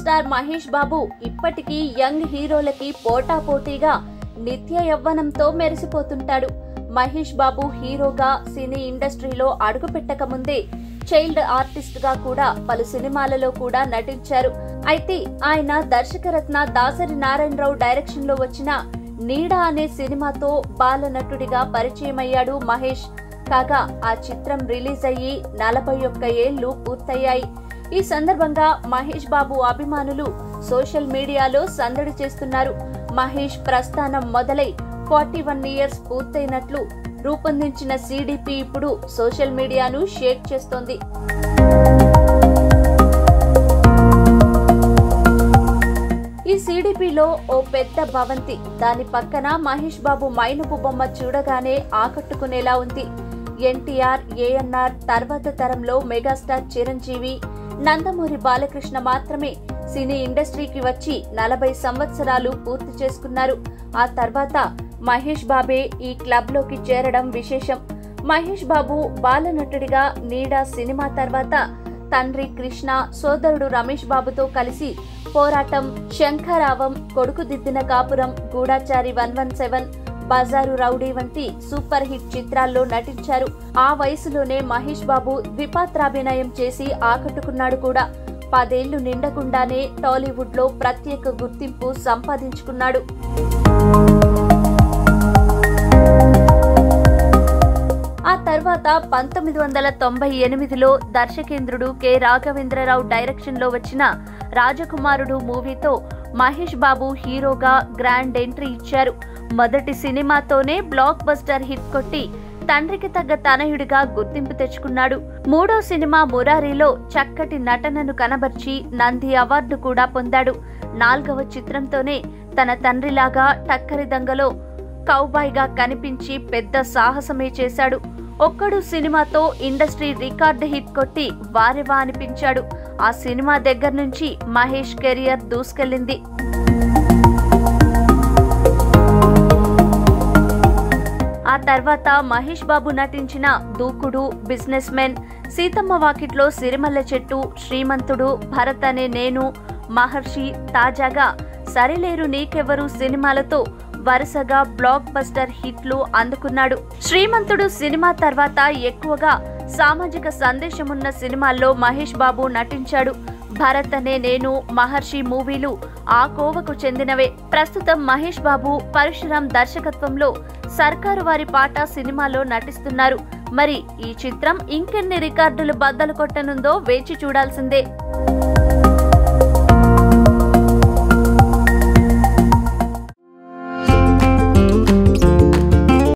star Mahesh బాబు ఇప్పటికీ young హీరోలకి పోటాపోటీగా నిత్య యవ్వనంతో మెరిసిపోతుంటాడు మహేష్ బాబు హీరోగా సినీ ఇండస్ట్రీలో అడుగుపెట్టక ముందే చైల్డ్ ఆర్టిస్ట్ గా కూడా పలు సినిమాలలో కూడా నటించారు అయితే ఆయన దర్శకరత్న దాసరి నారాయణరావు డైరెక్షన్ లో వచ్చిన నీడ అనే సినిమాతో బాల నటుడిగా పరిచయమయ్యాడు మహేష్ కాగా ఆ చిత్రం రిలీజ్ అయ్యి నలభై ఒక్క ఏళ్లు పూర్తయ్యాయి ఈ సందర్భంగా మహేష్ బాబు అభిమానులు సోషల్ మీడియాలో సందడి చేస్తున్నారు మహేష్ ప్రస్థానం మొదలై ఫార్టీ వన్ ఇయర్స్ పూర్తయినట్లు రూపొందించిన సిడిపి ఇప్పుడు సోషల్ మీడియాను షేక్ చేస్తోంది ఈ సిడిపిలో ఓ పెద్ద భవంతి దాని పక్కన మహేష్ బాబు మైనపు బొమ్మ చూడగానే ఆకట్టుకునేలా ఉంది ఎన్టీఆర్ ఏఎన్ఆర్ తర్వాత తరంలో మెగాస్టార్ చిరంజీవి నందమూరి బాలకృష్ణ మాత్రమే సినీ ఇండస్ట్రీకి వచ్చి నలభై సంవత్సరాలు పూర్తి చేసుకున్నారు ఆ తర్వాత మహేష్ బాబే ఈ క్లబ్ లోకి చేరడం విశేషం మహేష్ బాబు బాలనటుడిగా నీడా సినిమా తర్వాత తండ్రి కృష్ణ సోదరుడు రమేష్ బాబుతో కలిసి పోరాటం శంఖరావం Koduku Diddina Kapuram Gudachari one one seven Bazaar Rowdy వంటి సూపర్ హిట్ చిత్రాల్లో నటించారు ఆ వయసులోనే మహేష్ బాబు ద్విపాత్రాభినయం చేసి ఆకట్టుకున్నాడు కూడా పదేళ్లు నిండకుండానే టాలీవుడ్ లో ప్రత్యేక గుర్తింపు సంపాదించుకున్నాడు ఆ తర్వాత పంతొమ్మిది వందల తొంభై ఎనిమిదిలో దర్శకేంద్రుడు కె రాఘవేంద్రరావు డైరెక్షన్ లో వచ్చిన రాజకుమారుడు మూవీతో మహేష్ బాబు హీరోగా గ్రాండ్ ఎంట్రీ ఇచ్చారు మొదటి సినిమాతోనే బ్లాక్ బస్టర్ హిట్ కొట్టి తండ్రికి తగ్గ తనయుడిగా గుర్తింపు తెచ్చుకున్నాడు మూడో సినిమా మురారిలో చక్కటి నటనను కనబర్చి నంది అవార్డు కూడా పొందాడు నాల్గవ చిత్రంతోనే తన తండ్రిలాగా టక్కరి దంగలో కౌబాయ్గా కనిపించి పెద్ద సాహసమే చేశాడు ఒక్కడు సినిమాతో ఇండస్ట్రీ రికార్డ్ హిట్ కొట్టి వారెవా అనిపించాడు ఆ సినిమా దగ్గర నుంచి మహేష్ కెరియర్ దూసుకెళ్ళింది ఆ తర్వాత మహేష్ బాబు నటించిన దూకుడు బిజినెస్ మెన్ సీతమ్మ వాకిట్లో సిరిమల్ల చెట్టు శ్రీమంతుడు భరత్ అనే నేను మహర్షి తాజాగా సరిలేరు నీకెవరు సినిమాలతో వరుసగా బ్లాక్ బస్టర్ హిట్లు అందుకున్నాడు శ్రీమంతుడు సినిమా తర్వాత ఎక్కువగా సామాజిక సందేశమున్న సినిమాల్లో మహేష్ బాబు నటించాడు భరత్ అనే నేను మహర్షి మూవీలు ఆ కోవకు చెందినవే ప్రస్తుతం మహేష్ బాబు పరశురాం దర్శకత్వంలో సర్కారు వారి పాట సినిమాలో నటిస్తున్నారు మరి ఈ చిత్రం ఇంకెన్ని రికార్డులు బద్దలు కొట్టనుందో వేచి చూడాల్సిందే